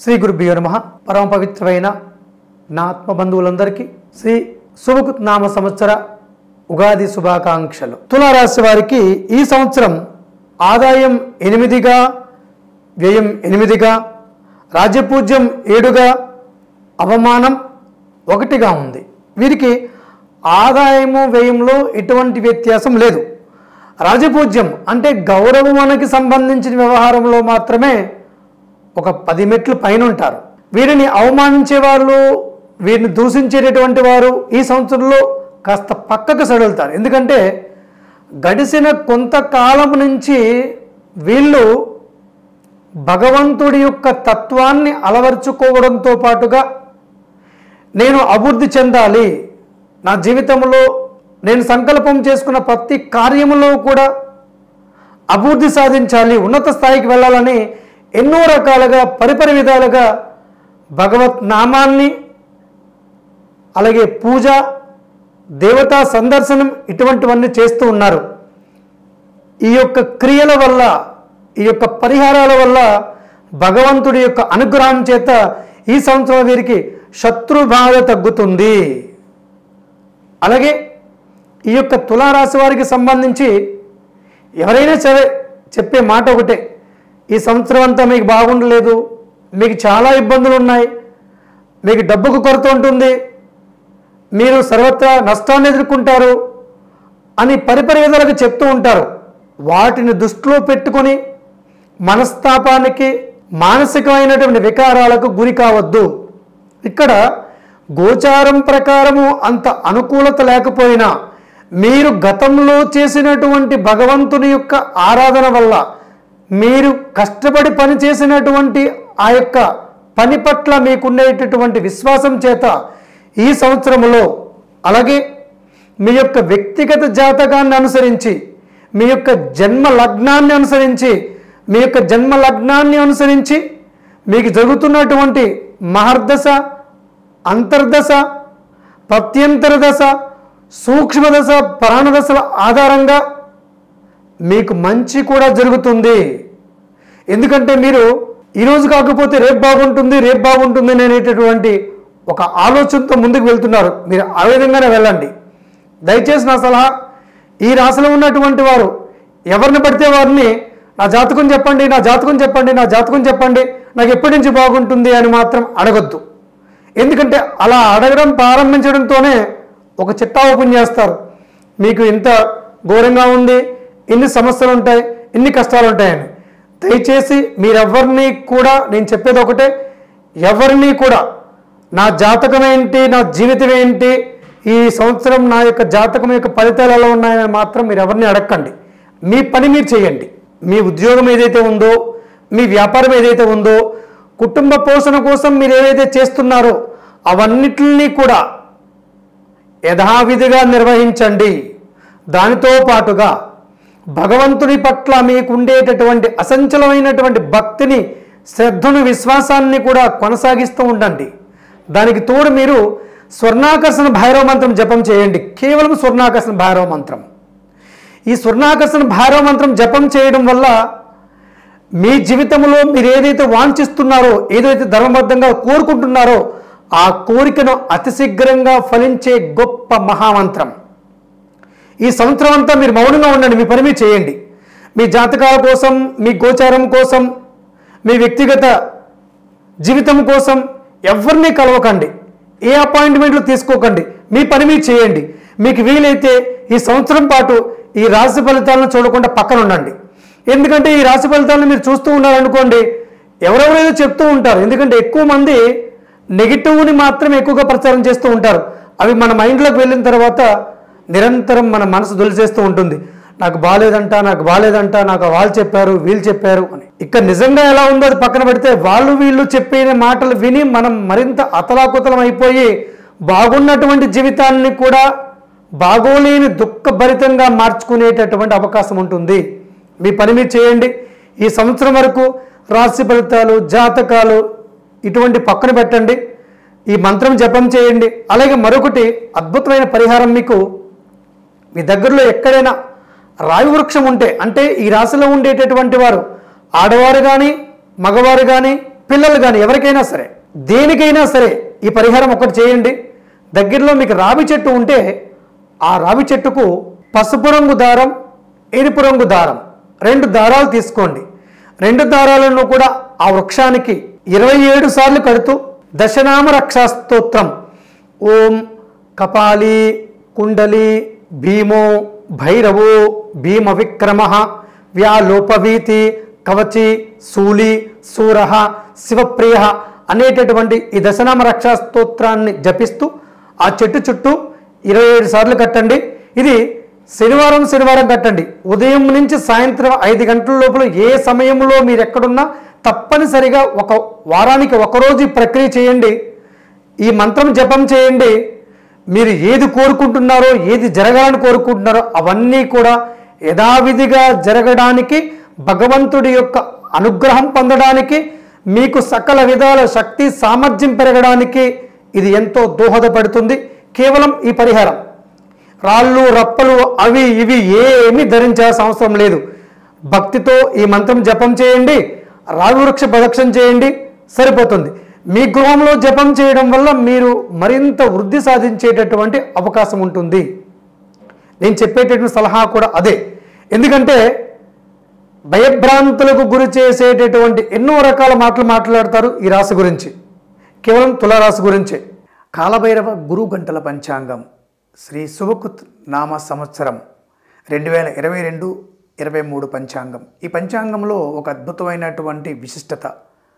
శ్రీ గురుభ్యో నమ పరమ పవిత్రమైన నా ఆత్మ బంధువులందరికీ శ్రీ శుభకృత్ నామ సంవత్సర ఉగాది శుభాకాంక్షలు తులారాశి వారికి ఈ సంవత్సరం ఆదాయం ఎనిమిదిగా వ్యయం ఎనిమిదిగా రాజ్యపూజ్యం ఏడుగా అవమానం ఒకటిగా ఉంది వీరికి ఆదాయము వ్యయంలో ఎటువంటి వ్యత్యాసం లేదు రాజపూజ్యం అంటే గౌరవమునకి సంబంధించిన వ్యవహారంలో మాత్రమే ఒక పది మెట్లు పైన ఉంటారు వీరిని అవమానించే వాళ్ళు వీరిని దూషించేటటువంటి వారు ఈ సంవత్సరంలో కాస్త పక్కకు సడులుతారు ఎందుకంటే గడిచిన కొంతకాలం నుంచి వీళ్ళు భగవంతుడి యొక్క తత్వాన్ని అలవర్చుకోవడంతో పాటుగా నేను అభివృద్ధి చెందాలి నా జీవితంలో నేను సంకల్పం చేసుకున్న ప్రతి కార్యములో కూడా అభివృద్ధి సాధించాలి ఉన్నత స్థాయికి వెళ్ళాలని ఎన్నో రకాలుగా పరిపరి విధాలుగా భగవత్ నామాన్ని అలాగే పూజ దేవతా సందర్శనం ఇటువంటివన్నీ చేస్తూ ఉన్నారు ఈ యొక్క క్రియల వల్ల ఈ యొక్క పరిహారాల వల్ల భగవంతుడి యొక్క అనుగ్రహం చేత ఈ సంవత్సరం వీరికి శత్రు బాధ తగ్గుతుంది అలాగే ఈ యొక్క తులారాశి వారికి సంబంధించి ఎవరైనా సరే చెప్పే మాట ఒకటే ఈ సంవత్సరం అంతా మీకు బాగుండలేదు మీకు చాలా ఇబ్బందులు ఉన్నాయి మీకు డబ్బుకు కొరత ఉంటుంది మీరు సర్వత్రా నష్టాన్ని ఎదుర్కొంటారు అని పరిపరి విధాలుగా చెప్తూ ఉంటారు వాటిని దృష్టిలో పెట్టుకొని మనస్తాపానికి మానసికమైనటువంటి వికారాలకు గురి కావద్దు ఇక్కడ గోచారం ప్రకారము అంత అనుకూలత లేకపోయినా మీరు గతంలో చేసినటువంటి భగవంతుని యొక్క ఆరాధన వల్ల మీరు కష్టపడి పని చేసినటువంటి ఆ యొక్క పని పట్ల మీకుండేటటువంటి విశ్వాసం చేత ఈ సంవత్సరంలో అలాగే మీ యొక్క వ్యక్తిగత జాతకాన్ని అనుసరించి మీ యొక్క జన్మ లగ్నాన్ని అనుసరించి మీ యొక్క జన్మ లగ్నాన్ని అనుసరించి మీకు జరుగుతున్నటువంటి మహర్దశ అంతర్దశ ప్రత్యంతర దశ సూక్ష్మదశ ప్రాణదశల ఆధారంగా మీకు మంచి కూడా జరుగుతుంది ఎందుకంటే మీరు ఈరోజు కాకపోతే రేపు బాగుంటుంది రేపు బాగుంటుంది అనేటటువంటి ఒక ఆలోచనతో ముందుకు వెళ్తున్నారు మీరు ఆ విధంగానే వెళ్ళండి దయచేసి నా సలహా ఈ రాశిలో ఉన్నటువంటి వారు ఎవరిని పడితే వారిని నా జాతకం చెప్పండి నా జాతకం చెప్పండి నా జాతకం చెప్పండి నాకు ఎప్పటి నుంచి బాగుంటుంది అని మాత్రం అడగొద్దు ఎందుకంటే అలా అడగడం ప్రారంభించడంతోనే ఒక చిట్టా ఓపెన్ చేస్తారు మీకు ఇంత ఘోరంగా ఉంది ఇన్ని సమస్యలు ఉంటాయి ఇన్ని కష్టాలు ఉంటాయని దయచేసి మీరెవరిని కూడా నేను చెప్పేది ఒకటే ఎవరిని కూడా నా జాతకం ఏంటి నా జీవితం ఏంటి ఈ సంవత్సరం నా యొక్క జాతకం యొక్క ఫలితాలు ఎలా ఉన్నాయని మాత్రం మీరు ఎవరిని అడగండి మీ పని మీరు చేయండి మీ ఉద్యోగం ఏదైతే ఉందో మీ వ్యాపారం ఏదైతే ఉందో కుటుంబ పోషణ కోసం మీరు ఏదైతే చేస్తున్నారో అవన్నిటిని కూడా యథావిధిగా నిర్వహించండి దానితో పాటుగా భగవంతుని పట్ల మీకు ఉండేటటువంటి అసంచలమైనటువంటి భక్తిని శ్రద్ధను విశ్వాసాన్ని కూడా కొనసాగిస్తూ ఉండండి దానికి తోడు మీరు స్వర్ణాకర్షణ భైరవ మంత్రం జపం చేయండి కేవలం స్వర్ణాకర్షణ భైరవ మంత్రం ఈ స్వర్ణాకర్షణ భైరవ మంత్రం జపం చేయడం వల్ల మీ జీవితంలో మీరు ఏదైతే వాంఛిస్తున్నారో ఏదైతే ధర్మబద్ధంగా కోరుకుంటున్నారో ఆ కోరికను అతి శీఘ్రంగా ఫలించే గొప్ప మహామంత్రం ఈ సంవత్సరం అంతా మీరు మౌనంగా ఉండండి మీ పని మీరు చేయండి మీ జాతకాల కోసం మీ గోచారం కోసం మీ వ్యక్తిగత జీవితం కోసం ఎవరిని కలవకండి ఏ అపాయింట్మెంట్లు తీసుకోకండి మీ పని మీరు చేయండి మీకు వీలైతే ఈ సంవత్సరం పాటు ఈ రాశి ఫలితాలను చూడకుండా పక్కన ఉండండి ఎందుకంటే ఈ రాశి ఫలితాలను మీరు చూస్తూ ఉన్నారనుకోండి ఎవరెవరేదో చెప్తూ ఉంటారు ఎందుకంటే ఎక్కువ మంది నెగిటివ్ని మాత్రమే ఎక్కువగా ప్రచారం చేస్తూ ఉంటారు అవి మన మైండ్లోకి వెళ్ళిన తర్వాత నిరంతరం మన మనసు దొలిచేస్తూ ఉంటుంది నాకు బాగాలేదంట నాకు బాగాలేదంట నాకు వాళ్ళు చెప్పారు వీళ్ళు చెప్పారు అని ఇక్కడ నిజంగా ఎలా ఉందో అది పక్కన పెడితే వాళ్ళు వీళ్ళు చెప్పిన మాటలు విని మనం మరింత అతలాకుతలం అయిపోయి బాగున్నటువంటి జీవితాన్ని కూడా బాగోలేని దుఃఖభరితంగా మార్చుకునేటటువంటి అవకాశం ఉంటుంది మీ పని మీరు చేయండి ఈ సంవత్సరం వరకు రాశి ఫలితాలు జాతకాలు ఇటువంటి పక్కన పెట్టండి ఈ మంత్రం జపం చేయండి అలాగే మరొకటి అద్భుతమైన పరిహారం మీకు మీ దగ్గరలో ఎక్కడైనా రావి వృక్షం ఉంటే అంటే ఈ రాశిలో ఉండేటటువంటి వారు ఆడవారు కానీ మగవారు కానీ పిల్లలు కానీ ఎవరికైనా సరే దేనికైనా సరే ఈ పరిహారం ఒకటి చేయండి దగ్గరలో మీకు రావి చెట్టు ఉంటే ఆ రావి చెట్టుకు పసుపు రంగు దారం ఎరుపు రంగు దారం రెండు దారాలు తీసుకోండి రెండు దారాలను కూడా ఆ వృక్షానికి ఇరవై ఏడు సార్లు కడుతూ దశనామ రక్షా స్తోత్రం ఓం కపాలి కుండలి భీమో భైరవో భీమ విక్రమ వ్యాలోపవీతి కవచి శూలి సూర శివప్రియ అనేటటువంటి ఈ దశనామ రక్షా స్తోత్రాన్ని జపిస్తూ ఆ చెట్టు చుట్టూ ఇరవై ఏడు సార్లు కట్టండి ఇది శనివారం శనివారం కట్టండి ఉదయం నుంచి సాయంత్రం ఐదు గంటల లోపల ఏ సమయంలో మీరు ఎక్కడున్నా తప్పనిసరిగా ఒక వారానికి ఒకరోజు ఈ ప్రక్రియ చేయండి ఈ మంత్రం జపం చేయండి మీరు ఏది కోరుకుంటున్నారో ఏది జరగాలని కోరుకుంటున్నారో అవన్నీ కూడా యథావిధిగా జరగడానికి భగవంతుడి యొక్క అనుగ్రహం పొందడానికి మీకు సకల విధాల శక్తి సామర్థ్యం పెరగడానికి ఇది ఎంతో దోహదపడుతుంది కేవలం ఈ పరిహారం రాళ్ళు రప్పలు అవి ఇవి ఏమీ ధరించాల్సిన అవసరం లేదు భక్తితో ఈ మంత్రం జపం చేయండి రావి వృక్ష ప్రదక్షిణ చేయండి సరిపోతుంది మీ గృహంలో జపం చేయడం వల్ల మీరు మరింత వృద్ధి సాధించేటటువంటి అవకాశం ఉంటుంది నేను చెప్పేటటువంటి సలహా కూడా అదే ఎందుకంటే భయభ్రాంతులకు గురి చేసేటటువంటి ఎన్నో రకాల మాటలు మాట్లాడతారు ఈ రాశి గురించి కేవలం తులారాశి గురించే కాలభైరవ గురు గంటల పంచాంగం శ్రీ శుభకుత్ నామ సంవత్సరం రెండు వేల ఇరవై రెండు ఇరవై మూడు పంచాంగం ఈ పంచాంగంలో ఒక అద్భుతమైనటువంటి విశిష్టత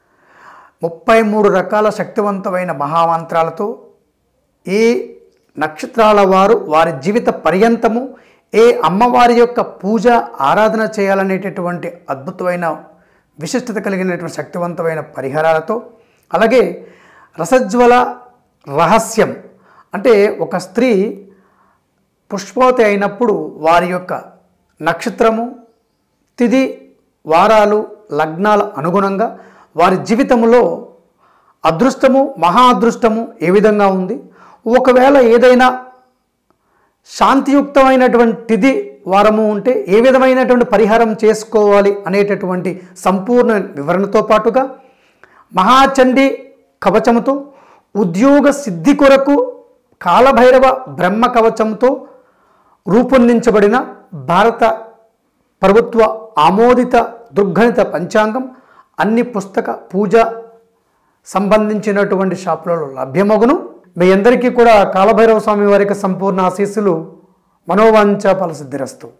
ముప్పై మూడు రకాల శక్తివంతమైన మహామంత్రాలతో ఏ నక్షత్రాల వారు వారి జీవిత పర్యంతము ఏ అమ్మవారి యొక్క పూజ ఆరాధన చేయాలనేటటువంటి అద్భుతమైన విశిష్టత కలిగినటువంటి శక్తివంతమైన పరిహారాలతో అలాగే రసజ్వల రహస్యం అంటే ఒక స్త్రీ పుష్పవతి అయినప్పుడు వారి యొక్క నక్షత్రము తిథి వారాలు లగ్నాల అనుగుణంగా వారి జీవితంలో అదృష్టము మహా అదృష్టము ఏ విధంగా ఉంది ఒకవేళ ఏదైనా శాంతియుక్తమైనటువంటిది వారము ఉంటే ఏ విధమైనటువంటి పరిహారం చేసుకోవాలి అనేటటువంటి సంపూర్ణ వివరణతో పాటుగా మహాచండి కవచముతో ఉద్యోగ సిద్ధి కొరకు కాలభైరవ బ్రహ్మ కవచంతో రూపొందించబడిన భారత ప్రభుత్వ ఆమోదిత దుర్గణిత పంచాంగం అన్ని పుస్తక పూజ సంబంధించినటువంటి షాపులలో లభ్యమగును మీ అందరికీ కూడా కాలభైరవ స్వామి వారి యొక్క సంపూర్ణ ఆశీస్సులు మనోవాంఛ ఫలసిద్ధిరస్తు